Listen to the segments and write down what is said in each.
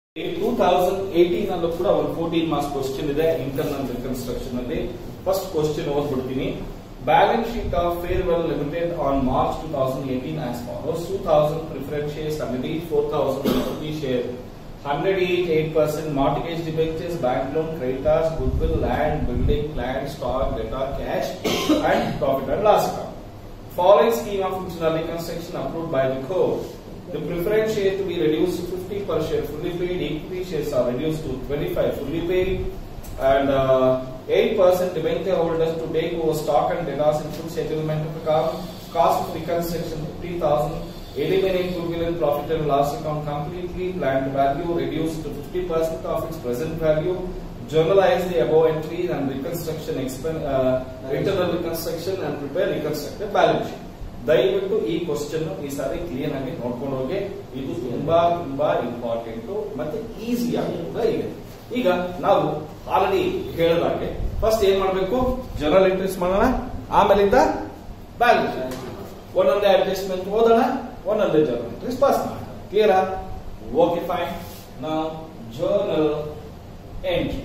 Two thousand eighteen ಅಲ್ಲೂ ಕೂಡ ಒಂದು ಫೋರ್ಟೀನ್ ಮಾರ್ಕ್ಸ್ ಕ್ವಶನ್ ಇದೆ ಇಂಟರ್ನಲ್ ರಿಕನ್ಸ್ಟ್ರಕ್ಷನ್ ಅಲ್ಲಿ ಫಸ್ಟ್ ಕ್ವಶನ್ ಓದ್ಬಿಡ್ತೀನಿ balance sheet of farewell limited on March two thousand eighteen as follows two thousand preference shares hundred each four thousand fifty share hundred each eight percent mortgage debentures bank loan creditors goodwill land building plant stock ಡೇಟಾ cash and profit and loss account Following scheme of internal reconstruction approved by the court. The preference share to be reduced to 50 per share fully paid, equity shares are reduced to 25 fully paid, and uh, 8% debenture holders to take over stock and debtors in full settlement of account. Cost of reconstruction 50,000. Eliminate goodwill and profit and loss account completely. Planned value reduced to 50% of its present value. Journalize the above entries and reconstruction expen- uh, internal reconstruction and prepare reconstructed balance sheet. ದಯವಿಟ್ಟು ಈ question ಈ ಸಾರಿ clear ಆಗಿ ನೋಡ್ಕೊಂಡು ಹೋಗಿ ಇದು ತುಂಬಾ ತುಂಬಾ important ಮತ್ತೆ ಈಸಿ ಆಗಿ ಕೂಡ ಇದೆ ಈಗ ನಾವು ಆಲ್ರೆಡಿ ಹೇಳಿದಾಗೆ ಫಸ್ಟ್ ಏನ್ ಮಾಡ್ಬೇಕು ಜನರಲ್ ಎಂಟ್ರೀಸ್ ಮಾಡೋಣ ಆಮೇಲಿಂದ ಬ್ಯಾಲೆನ್ಸ್ ಒಂದೊಂದೇ ಅಡ್ಜಸ್ಟ್ಮೆಂಟ್ ಓದೋಣ ಒಂದೊಂದೇ ಜನರಲ್ ಎಂಟ್ರೀಸ್ ಪಾಸ್ ಮಾಡೋಣ ಕ್ಲಿಯರಾ ಓಕೆ ಫೈನ್ ನಾವು journal entries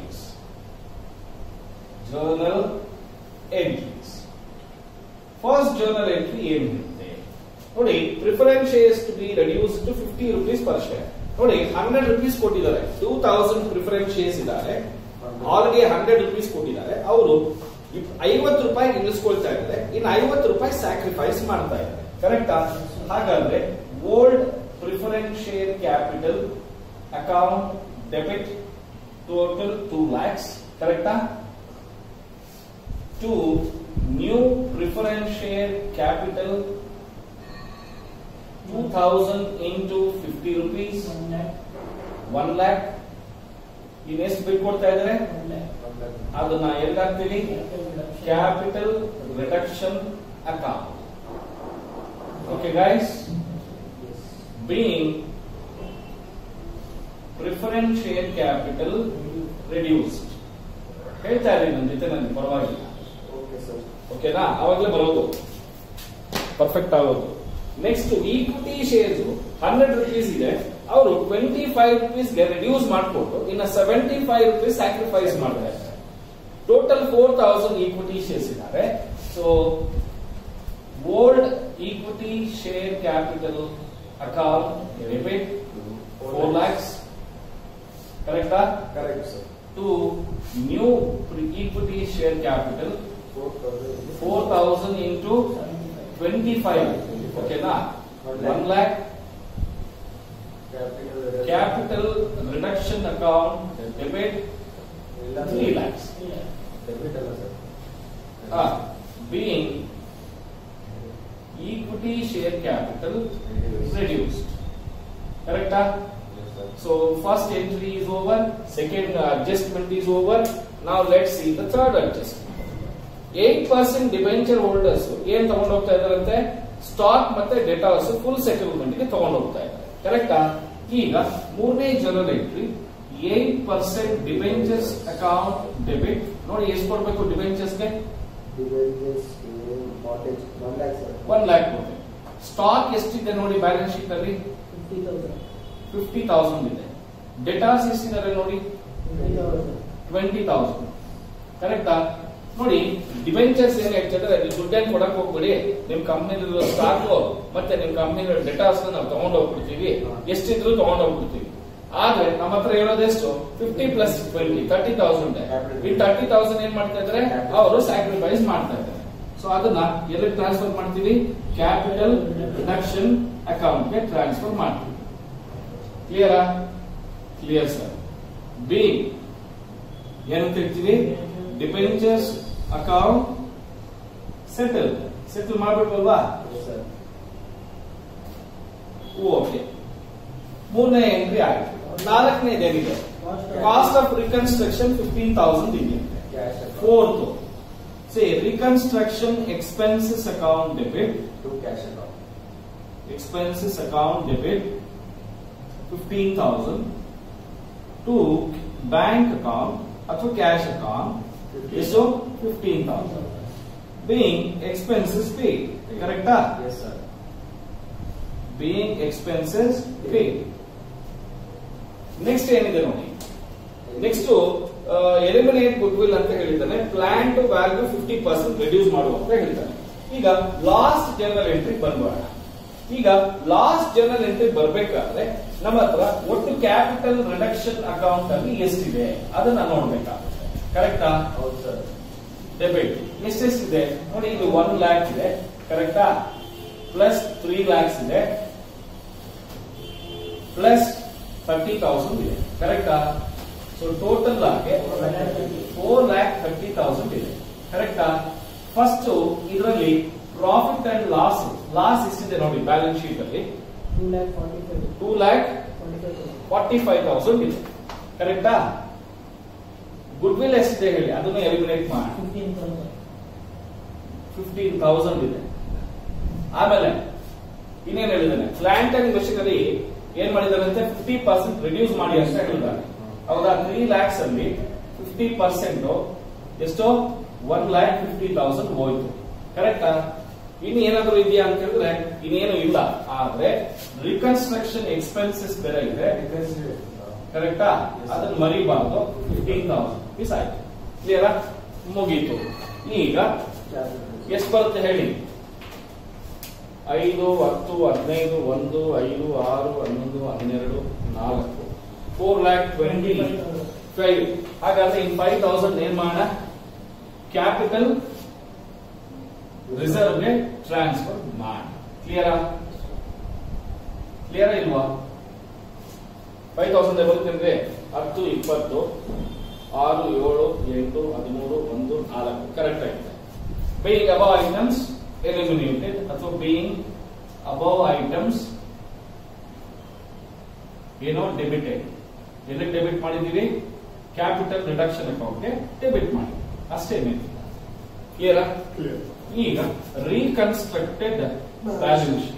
journal entries first journal entry ಏನಿರುತ್ತೆ ನೋಡಿ preference shares to be reduce to fifty rupees per share ನೋಡಿ ಹಂಡ್ರೆಡ್ ರುಪೀಸ್ ಕೊಟ್ಟಿದ್ದಾರೆ ಟೂ ತೌಸಂಡ್ ಪ್ರಿಫರೆನ್ಸ್ ಶೇರ್ಸ್ ಇದ್ದಾರೆ ಆಲ್ರೆಡಿ ಹಂಡ್ರೆಡ್ ರುಪೀಸ್ ಕೊಟ್ಟಿದ್ದಾರೆ ಅವರು ಐವತ್ತು ರೂಪಾಯಿ ನಿಲ್ಲಿಸ್ಕೊಳ್ತಾ ಇದ್ದಾರೆ ಇನ್ನು ಐವತ್ತು ರೂಪಾಯಿ ಸ್ಯಾಕ್ರಿಫೈಸ್ ಮಾಡ್ತಾ ಇದ್ದಾರೆ ಕರೆಕ್ಟಾ ಹಾಗಾದ್ರೆ old preference share capital account debit total two lakhs ಕರೆಕ್ಟಾ to new preference share capital 2000 into 50 rupees 1 lakh ಇನ್ನೆಷ್ಟು ಬಿಲ್ ಕೊಡ್ತಾ ಇದ್ದಾರೆ ಅದನ್ನ ಎಲ್ಲಿ ಹಾಕ್ತೀವಿ capital reduction account okay guys being preference share capital reduced ಹೇಳ್ತಾ ಇದ್ದೀನಿ ನನ್ನ ಜೊತೆ ನನಗೆ ಪರವಾಗಿಲ್ಲ ಓಕೆನಾ ಅವಾಗಲೇ ಬರೋದು ಪರ್ಫೆಕ್ಟ್ ಆಗೋದು next equity shares hundred rupees ಇದೆ ಅವರು ಟ್ವೆಂಟಿ ಫೈವ್ ರುಪೀಸ್ಗೆ ರಿಡ್ಯೂಸ್ ಮಾಡಿಕೊಟ್ಟು ಇನ್ನ ಸೆವೆಂಟಿ ಫೈವ್ ರುಪೀಸ್ ಸ್ಯಾಕ್ರಿಫೈಸ್ ಮಾಡ್ತಾ ಇದ್ದಾರೆ total four thousand equity shares ಇದ್ದಾರೆ so old equity share capital account debit four lakhs ಕರೆಕ್ಟಾ Correct, sir. to new pre- equity share capital Four thousand. 4000 into 25 okay na One 1 lakh Capital. reduction. capital reduction account debit ಇಲ್ಲ 3 lakhs Debit ಅಲ್ಲ sir. ah being equity share capital reduced correct ah Yes, sir. So first entry is over, second adjustment is over. Now let's see the third adjustment. Eight percent debenture holders ಏನ್ ತಗೊಂಡು ಹೋಗ್ತಾ ಇದಾರಂತೆ stock ಮತ್ತೆ debtors full settlement ಗೆ ತಗೊಂಡು ಹೋಗ್ತಾ ಇದ್ದಾರೆ ಕರೆಕ್ಟಾ ಈಗ ಮೂರನೇ general entry eight percent debentures account debit ನೋಡಿ ಎಷ್ಟು ಕೊಡ್ಬೇಕು ಡಿಬೆಂಚರ್ಸ್ಗೆ Debentures, uh, mortgage, one lakh, sir. One lakh ಕೊಡ್ಬೇಕು ಸ್ಟಾಕ್ ಎಷ್ಟಿದೆ ನೋಡಿ ಬ್ಯಾಲೆನ್ಸ್ ಶೀಟ್ ಅಲ್ಲಿ ಫಿಫ್ಟಿ ತೌಸಂಡ್ ಇದೆ ಡೇಟಾಸ್ ಎಷ್ಟಿದ್ದಾರೆ ನೋಡಿ ಟ್ವೆಂಟಿ ತೌಸಂಡ್ ಕರೆಕ್ಟಾ ನೋಡಿ ಡಿಬೆಂಚರ್ಸ್ ಏನ್ ಹೇಳ್ತಿದ್ರೆ ನೀವು ದುಡ್ಡೇನ್ ಕೊಡಕ್ ಹೋಗ್ಬೇಡಿ ನಿಮ್ ಕಂಪ್ನಿ ಸ್ಟಾಕ್ ಮತ್ತೆ ನಿಮ್ ಕಂಪ್ನಿ ಡೇಟಾಸ್ ನಾವು ತಗೊಂಡ್ ಹೋಗ್ಬಿಡ್ತೀವಿ ಎಷ್ಟಿದ್ರು ತಗೊಂಡ್ ಹೋಗ್ಬಿಡ್ತೀವಿ ಆದ್ರೆ ನಮ್ಮ ಹತ್ರ ಇರೋದೆಷ್ಟು fifty plus twenty thirty thousand ಈ ತರ್ಟಿ ತೌಸಂಡ್ ಏನ್ ಮಾಡ್ತಾ ಇದ್ರೆ ಅವರು ಸ್ಯಾಕ್ರಿಫೈಸ್ ಮಾಡ್ತಾ ಇದ್ದಾರೆ ಸೊ ಅದನ್ನ ಎಲ್ಲಿ ಟ್ರಾನ್ಸ್ಫರ್ ಮಾಡ್ತೀವಿ ಕ್ಯಾಪಿಟಲ್ ರಿಡಕ್ಷನ್ ಅಕೌಂಟ್ ಗೆ ಟ್ರಾನ್ಸ್ಫರ್ ಮಾಡ್ತೀವಿ ಕ್ಲಿಯರಾ ಕ್ಲಿಯರ್ ಸರ್ ಬಿ ಏನಂತ ಹೇಳ್ತೀವಿ ಡಿಬೆಂಚರ್ಸ್ ಅಕೌಂಟ್ ಸೆಟಲ್ ಸೆಟಲ್ ಮಾಡ್ಬೇಕಲ್ವಾ Yes, sir. ಓಕೆ ಮೂರನೇ ಎಂಟ್ರಿ ಆಗಿದೆ ನಾಲ್ಕನೇದೇನಿದೆ cost of reconstruction fifteen thousand ಇದೆ Cash account. Fourth say reconstruction expenses account debit Two cash account. expenses account debit 15000 to bank account ಅಥವಾ cash account ಎಷ್ಟು 15000 being expenses paid correct Yes, sir. being expenses paid next ಏನಿದೆ ನೋಡಿ next eliminate goodwill ಅಂತ ಹೇಳಿದ್ದಾನೆ plant to value fifty percent reduce ಮಾಡುವ ಅಂತ ಹೇಳ್ತಾನೆ ಈಗ ಲಾಸ್ಟ್ ಜನರಲ್ ಎಂಟ್ರಿ ಬಂದ್ಬೇಡ ಈಗ ಲಾಸ್ಟ್ ಜನರಲ್ ಎಂಟ್ರಿ ಬರ್ಬೇಕಾದ್ರೆ ನಮ್ಮ ಹತ್ರ ಒಟ್ಟು ಕ್ಯಾಪಿಟಲ್ ರಿಡಕ್ಷನ್ ಅಕೌಂಟ್ ಅಲ್ಲಿ ಎಷ್ಟಿದೆ ಅದನ್ನ ನೋಡ್ಬೇಕಾಗುತ್ತೆ ಕರೆಕ್ಟಾ ಹೌದು ಸರ್ ಡೆಬಿಟ್ ಎಷ್ಟೆಷ್ಟಿದೆ ನೋಡಿ ಇದು ಒನ್ ಲ್ಯಾಕ್ ಇದೆ ಕರೆಕ್ಟಾ ಪ್ಲಸ್ ತ್ರೀ ಲ್ಯಾಕ್ಸ್ ಇದೆ ಪ್ಲಸ್ ಥರ್ಟಿ ತೌಸಂಡ್ ಇದೆ ಕರೆಕ್ಟಾ ಸೊ ಟೋಟಲ್ ಆಗಿ ಫೋರ್ ಲ್ಯಾಕ್ ಥರ್ಟಿ ತೌಸಂಡ್ ಇದೆ ಕರೆಕ್ಟಾ ಫಸ್ಟ್ ಇದರಲ್ಲಿ ಪ್ರಾಫಿಟ್ ಅಂಡ್ ಲಾಸ್ ಲಾಸ್ ಎಷ್ಟಿದೆ ನೋಡಿ ಬ್ಯಾಲೆನ್ಸ್ ಶೀಟ್ ಅಲ್ಲಿ two lakh forty five two lakh forty five forty five thousand ಇದೆ ಕರೆಕ್ಟಾ ಗುಡ್ ವಿಲ್ ಎಷ್ಟಿದೆ ಹೇಳಿ ಅದನ್ನು ಎಲಿಮಿನೇಟ್ ಮಾಡಿ ಫಿಫ್ಟೀನ್ ತೌಸಂಡ್ ಫಿಫ್ಟೀನ್ ತೌಸಂಡ್ ಇದೆ ಆಮೇಲೆ ಇನ್ನೇನ್ ಹೇಳಿದಾನೆ ಪ್ಲಾಂಟ್ ಅಂಡ್ ಮೆಷಿನರಿ ಏನ್ ಮಾಡಿದಾರಂತೆ ಫಿಫ್ಟಿ ಪರ್ಸೆಂಟ್ ರಿಡ್ಯೂಸ್ ಮಾಡಿ ಅಂತ ಹೇಳಿದ್ದಾರೆ ಹೌದಾ ತ್ರೀ ಲ್ಯಾಕ್ಸ್ ಅಲ್ಲಿ ಫಿಫ್ಟಿ ಪರ್ಸೆಂಟ್ ಎಷ್ಟೋ ಒನ್ ಲ್ಯಾಕ್ ಫಿಫ್ಟಿ ತೌಸಂಡ್ ಹೋಯ್ತು ಕರೆಕ್ಟಾ ಇನ್ನು ಏನಾದ್ರು ಇದೆಯಾ ಅಂತ ಹೇಳಿದ್ರೆ ಇನ್ನೇನು ಇಲ್ಲ ಆದ್ರೆ ರಿಕನ್ಸ್ಟ್ರಕ್ಷನ್ ಎಕ್ಸ್ಪೆನ್ಸಸ್ ಬೇರೆ ಇದೆ ಕರೆಕ್ಟಾ ಅದನ್ನ ಮರಿಬಾರ್ದು ಫಿಫ್ಟೀನ್ ತೌಸಂಡ್ ರುಪೀಸ್ ಆಯ್ತು ಕ್ಲಿಯರಾ ಮುಗೀತು ಈಗ ಎಷ್ಟು ಬರುತ್ತೆ ಹೇಳಿ ಐದು ಹತ್ತು ಹದಿನೈದು ಒಂದು ಐದು ಆರು ಹನ್ನೊಂದು ಹನ್ನೆರಡು ನಾಲ್ಕು ಫೋರ್ ಲ್ಯಾಕ್ ಟ್ವೆಂಟಿ ಫೈವ್ ಹಾಗಾದ್ರೆ ಇನ್ ಫೈವ್ ತೌಸಂಡ್ ಏನ್ ಮಾಡೋಣ ಕ್ಯಾಪಿಟಲ್ ರಿಸರ್ವ್ಗೆ ಟ್ರಾನ್ಸ್ಫರ್ ಮಾಡಿ ಕ್ಲಿಯರಾ ಕ್ಲಿಯರಾ ಇಲ್ವಾ ಫೈವ್ ತೌಸಂಡ್ ಬರುತ್ತೆ ಹತ್ತು ಇಪ್ಪತ್ತು ಆರು ಏಳು ಎಂಟು ಹದಿಮೂರು ಒಂದು ನಾಲ್ಕು ಕರೆಕ್ಟ್ ಆಗಿದೆ ಬೇಯಿಂಗ್ ಅಬವ್ ಐಟಮ್ಸ್ ಎಲಿಮಿನೇಟೆಡ್ ಅಥವಾ ಬೇಯಿಂಗ್ ಅಬವ್ ಐಟಮ್ಸ್ ಏನೋ ಡೆಬಿಟೆಡ್ ಎಲ್ಲಿ ಡೆಬಿಟ್ ಮಾಡಿದೀವಿ ಕ್ಯಾಪಿಟಲ್ ರಿಡಕ್ಷನ್ ಅಕೌಂಟ್ಗೆ ಡೆಬಿಟ್ ಮಾಡಿ ಅಷ್ಟೇ ಕ್ಲಿಯರಾ ಈಗ reconstructed balance sheet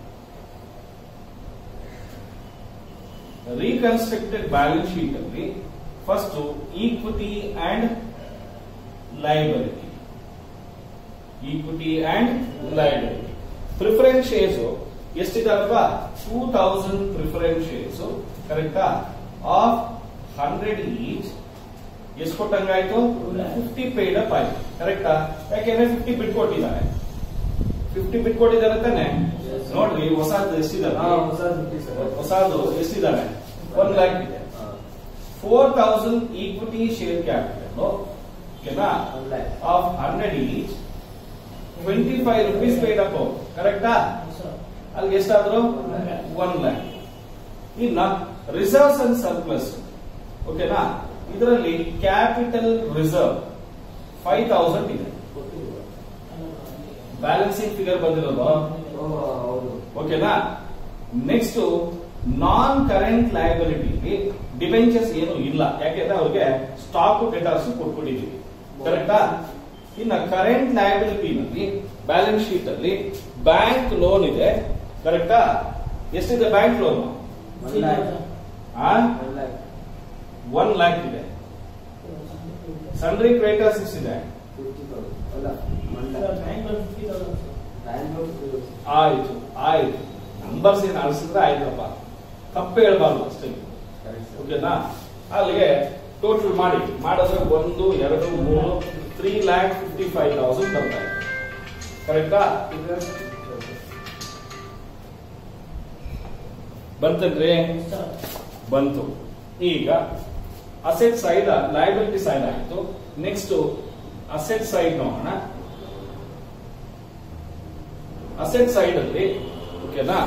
reconstructed balance sheet ಅಲ್ಲಿ first equity and liability equity and liability preference shares ಎಷ್ಟಿದೆ ಅಲ್ವಾ ಟೂ ತೌಸಂಡ್ ಪ್ರಿಫರೆನ್ಸ್ ಶೇರ್ಸ್ ಕರೆಕ್ಟಾ ಆಫ್ ಹಂಡ್ರೆಡ್ ಈಚ್ ಎಷ್ಟು ಕೊಟ್ಟಂಗಾಯ್ತು ಫಿಫ್ಟಿ ಪೇಡ್ ಅಪ್ ಆಯ್ತು ಕರೆಕ್ಟಾ ಯಾಕೆಂದ್ರೆ ಫಿಫ್ಟಿ ಬಿಟ್ ಕೊಟ್ಟಿದ್ದಾರೆ ಫಿಫ್ಟಿ ಬಿಟ್ ಕೊಟ್ಟಿದ್ದಾರೆ ತಾನೆ Yes. ನೋಡ್ರಿ ಹೊಸದು ಎಷ್ಟಿದ್ದಾರೆ ಹೊಸದು ಎಷ್ಟಿದ್ದಾರೆ ಒನ್ ಲ್ಯಾಕ್ ಇದೆ four thousand equity share capital ಓಕೆನಾ of hundred each twenty five rupees paid up ಕರೆಕ್ಟಾ ಅಲ್ಲಿಗೆ ಎಷ್ಟಾದ್ರು ಒನ್ ಲ್ಯಾಕ್ ಇನ್ನ ರಿಸರ್ವ್ಸ್ ಅಂಡ್ ಸರ್ಪ್ಲಸ್ ಓಕೆನಾ ಇದರಲ್ಲಿ ಕ್ಯಾಪಿಟಲ್ ರಿಸರ್ವ್ ಫೈವ್ ತೌಸಂಡ್ ಇದೆ ಬ್ಯಾಲೆನ್ಸಿಂಗ್ ಫಿಗರ್ ಬಂದಿರೋದು ಹೌದು ಓಕೆನಾ next non current liability debentures ಏನು ಇಲ್ಲ ಯಾಕೆಂದ್ರೆ ಅವ್ರಿಗೆ ಸ್ಟಾಕ್ ಡೇಟಾಸ್ ಕೊಟ್ಬಿಟ್ಟಿದೀವಿ ಕರೆಕ್ಟಾ ಇನ್ನ ಕರೆಂಟ್ ಲಯಬಿಲಿಟಿ ನಲ್ಲಿ ಬ್ಯಾಲೆನ್ಸ್ ಶೀಟ್ ಅಲ್ಲಿ ಬ್ಯಾಂಕ್ ಲೋನ್ ಇದೆ ಕರೆಕ್ಟಾ ಎಷ್ಟಿದೆ bank loan one lakh one lakh one lakh ಇದೆ ಸನ್ರಿ ಕ್ರೇಟರ್ಸ್ ಎಷ್ಟಿದೆ ಫಿಫ್ಟಿ ತೌಸಂಡ್ ಅಲ್ಲ one lakh bank loan fifty thousand bank loan ಆಯ್ತು ಆಯ್ತು ನಂಬರ್ಸ್ ಏನು ಅಳಿಸಿದ್ರೆ ಆಯ್ತಪ್ಪ ತಪ್ಪು ಹೇಳ್ಬಾರ್ದು ಅಷ್ಟೇ ಕರೆಕ್ಟ್ ಓಕೆನಾ ಅಲ್ಲಿಗೆ ಟೋಟಲ್ ಮಾಡಿ ಮಾಡಿದ್ರೆ ಒಂದು ಎರಡು ಮೂರು three lakh fifty five thousand ಬರ್ತಾ ಇದೆ ಕರೆಕ್ಟಾ ಬಂತನ್ರಿ ಬಂತು ಈಗ ಅಸೆಟ್ ಸೈಡ್ ಲಯಬಿಲಿಟಿ ಸೈಡ್ ಆಯ್ತು ನೆಕ್ಸ್ಟ್ ಅಸೆಟ್ ಸೈಡ್ ನೋಡೋಣ ಅಸೆಟ್ ಸೈಡ್ ಅಲ್ಲಿ ಓಕೆನಾ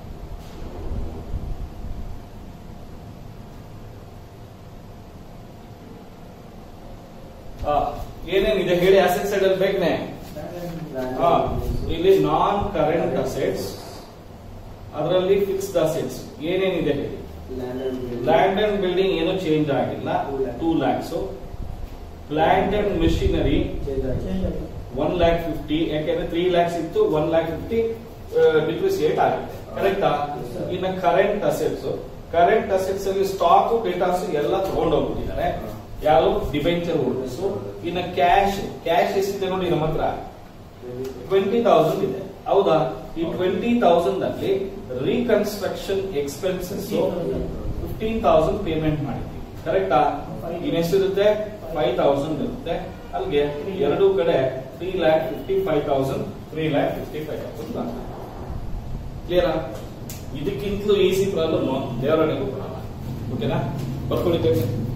ಆ, ಏನೇನಿದೆ ಹೇಳಿ ಅಸೆಟ್ ಸೈಡ್ ಅಲ್ಲಿ ಬೇಕನೆ ಆ, ಇಲ್ಲಿ ನಾನ್ ಕರೆಂಟ್ ಅಸೆಟ್ಸ್ ಅದರಲ್ಲಿ ಫಿಕ್ಸ್ಡ್ ಅಸೆಟ್ಸ್ ಏನೇನಿದೆ ಹೇಳಿ ಲ್ಯಾಂಡ್ ಅಂಡ್ ಬಿಲ್ಡಿಂಗ್ ಏನು ಚೇಂಜ್ ಆಗಿಲ್ಲ Two lakh. Two lakhs plant and machinery one lakh fifty ಯಾಕೆಂದ್ರೆ ತ್ರೀ ಲ್ಯಾಕ್ಸ್ ಇತ್ತು ಒನ್ ಲ್ಯಾಕ್ ಫಿಫ್ಟಿ ಡಿಪ್ರಿಸಿಯೇಟ್ ಆಗುತ್ತೆ ಕರೆಕ್ಟಾ Yes, sir. ಇನ್ನು ಕರೆಂಟ್ ಅಸೆಟ್ಸ್ ಕರೆಂಟ್ ಅಸೆಟ್ಸ್ ಅಲ್ಲಿ ಸ್ಟಾಕ್ ಡೇಟಾಸ್ ಎಲ್ಲ ತಗೊಂಡೋಗ್ಬಿಟ್ಟಿದ್ದಾರೆ ಹಾ. ಯಾರು ಡಿಬೆಂಚರ್ ಹೋಲ್ಡರ್ಸ್ ಇನ್ನು ಕ್ಯಾಶ್ ಕ್ಯಾಶ್ ಎಷ್ಟಿದೆ ನೋಡಿ ನಮ್ಮ ಹತ್ರ ಟ್ವೆಂಟಿ ತೌಸಂಡ್ ಇದೆ ಹೌದಾ ಈ ಟ್ವೆಂಟಿ ತೌಸಂಡ್ ಅಲ್ಲಿ reconstruction expenses fifty fifteen thousand payment ಮಾಡಿದ್ವಿ ಕರೆಕ್ಟಾ Five. ಇನ್ನೆಷ್ಟಿರುತ್ತೆ ಫೈವ್ ತೌಸಂಡ್ ಇರುತ್ತೆ ಅಲ್ಲಿಗೆ ಎರಡು ಕಡೆ three lakh fifty five thousand three lakh fifty five thousand ಕ್ಲಿಯರಾ ಇದಕ್ಕಿಂತಲೂ ಈಸಿ ಪ್ರಾಬ್ಲಮ್ ದೇವರನೆಗೂ ಬರಲ್ಲ ಓಕೆನಾ ಬರ್ಕೊಳ್ಳಿ